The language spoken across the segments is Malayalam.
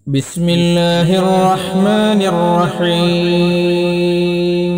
بسم الله الرحمن الرحيم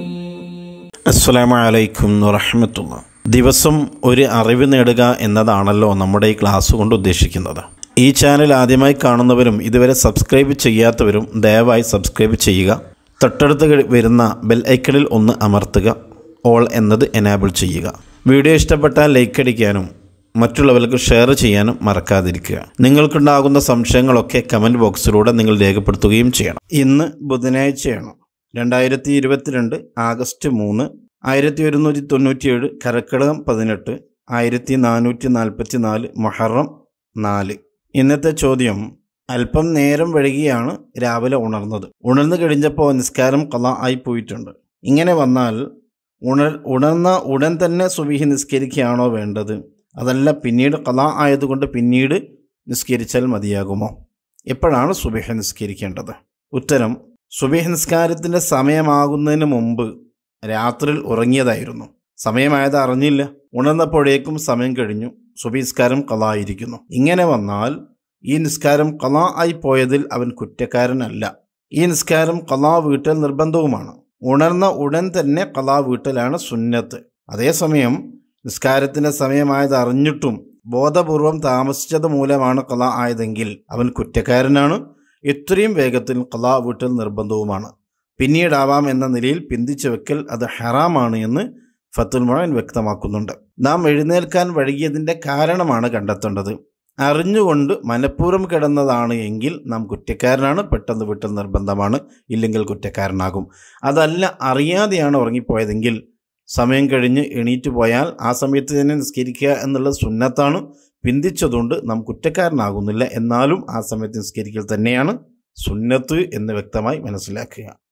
അസ്സലാമു അലൈക്കും വറഹമത്തുള്ള ദിവസം ഒരു അറിവ് നേടുക എന്നതാണല്ലോ നമ്മുടെ ഈ ക്ലാസ് കൊണ്ട് ഉദ്ദേശിക്കുന്നത് ഈ ചാനൽ ആദ്യമായി കാണുന്നവരും ഇതുവരെ സബ്സ്ക്രൈബ് ചെയ്യാത്തവരും ദയവായി സബ്സ്ക്രൈബ് ചെയ്യുക തൊട്ടടുത്ത് കഴി- വരുന്ന ബെൽ ഐക്കണിൽ ഒന്ന് അമർത്തുക ഓൾ എന്നത് എനാബിൾ ചെയ്യുക വീഡിയോ ഇഷ്ടപ്പെട്ടാൽ ലൈക്ക് അടിക്കാനും മറ്റുള്ളവർക്ക് ഷെയർ ചെയ്യാനും മറക്കാതിരിക്കുക നിങ്ങൾക്കുണ്ടാകുന്ന സംശയങ്ങളൊക്കെ കമൻറ്റ് ബോക്സിലൂടെ നിങ്ങൾ രേഖപ്പെടുത്തുകയും ചെയ്യണം ഇന്ന് ബുധനാഴ്ചയാണ് രണ്ടായിരത്തി ഇരുപത്തിരണ്ട് ആഗസ്റ്റ് മൂന്ന് ആയിരത്തി ഒരുന്നൂറ്റി തൊണ്ണൂറ്റിയേഴ് കരക്കടകം പതിനെട്ട് ആയിരത്തി നാനൂറ്റി നാൽപ്പത്തി നാല് മൊഹറം നാല് ഇന്നത്തെ ചോദ്യം അല്പം നേരം വൈകിയാണ് രാവിലെ ഉണർന്നത് ഉണർന്നു കഴിഞ്ഞപ്പോൾ നിസ്കാരം കല ആയി പോയിട്ടുണ്ട് ഇങ്ങനെ വന്നാൽ ഉണർ ഉണർന്ന ഉടൻ തന്നെ സുബിഹി നിസ്കരിക്കുകയാണോ വേണ്ടത് അതല്ല പിന്നീട് കല ആയതുകൊണ്ട് പിന്നീട് നിസ്കരിച്ചാൽ മതിയാകുമോ എപ്പോഴാണ് സുബിഹ നിസ്കരിക്കേണ്ടത് ഉത്തരം സുബിഹ് നിസ്കാരത്തിൻ്റെ സമയമാകുന്നതിന് മുമ്പ് രാത്രിയിൽ ഉറങ്ങിയതായിരുന്നു സമയമായത് അറിഞ്ഞില്ല ഉണർന്നപ്പോഴേക്കും സമയം കഴിഞ്ഞു സുബിസ്കാരം കലായിരിക്കുന്നു ഇങ്ങനെ വന്നാൽ ഈ നിസ്കാരം കലാ ആയി പോയതിൽ അവൻ കുറ്റക്കാരനല്ല ഈ നിസ്കാരം കലാ വീട്ടൽ നിർബന്ധവുമാണ് ഉണർന്ന ഉടൻ തന്നെ കലാ വീട്ടലാണ് സുന്നത്ത് അതേസമയം നിസ്കാരത്തിന്റെ സമയമായത് അറിഞ്ഞിട്ടും ബോധപൂർവം താമസിച്ചത് മൂലമാണ് കല ആയതെങ്കിൽ അവൻ കുറ്റക്കാരനാണ് എത്രയും വേഗത്തിൽ കലാ വീട്ടൽ നിർബന്ധവുമാണ് പിന്നീടാവാം എന്ന നിലയിൽ പിന്തിച്ചു വെക്കൽ അത് ഹറാമാണ് എന്ന് ഫത്തുൽ മുഴൻ വ്യക്തമാക്കുന്നുണ്ട് നാം എഴുന്നേൽക്കാൻ വൈകിയതിൻ്റെ കാരണമാണ് കണ്ടെത്തേണ്ടത് അറിഞ്ഞുകൊണ്ട് മനഃപൂർവ്വം കിടന്നതാണ് എങ്കിൽ നാം കുറ്റക്കാരനാണ് പെട്ടെന്ന് വിട്ടൽ നിർബന്ധമാണ് ഇല്ലെങ്കിൽ കുറ്റക്കാരനാകും അതല്ല അറിയാതെയാണ് ഉറങ്ങിപ്പോയതെങ്കിൽ സമയം കഴിഞ്ഞ് എണീറ്റ് പോയാൽ ആ സമയത്ത് തന്നെ നിസ്കരിക്കുക എന്നുള്ളത് സുന്നത്താണ് പിന്തിച്ചതുകൊണ്ട് നാം കുറ്റക്കാരനാകുന്നില്ല എന്നാലും ആ സമയത്ത് നിസ്കരിക്കൽ തന്നെയാണ് സുന്നത്ത് എന്ന് വ്യക്തമായി മനസ്സിലാക്കുക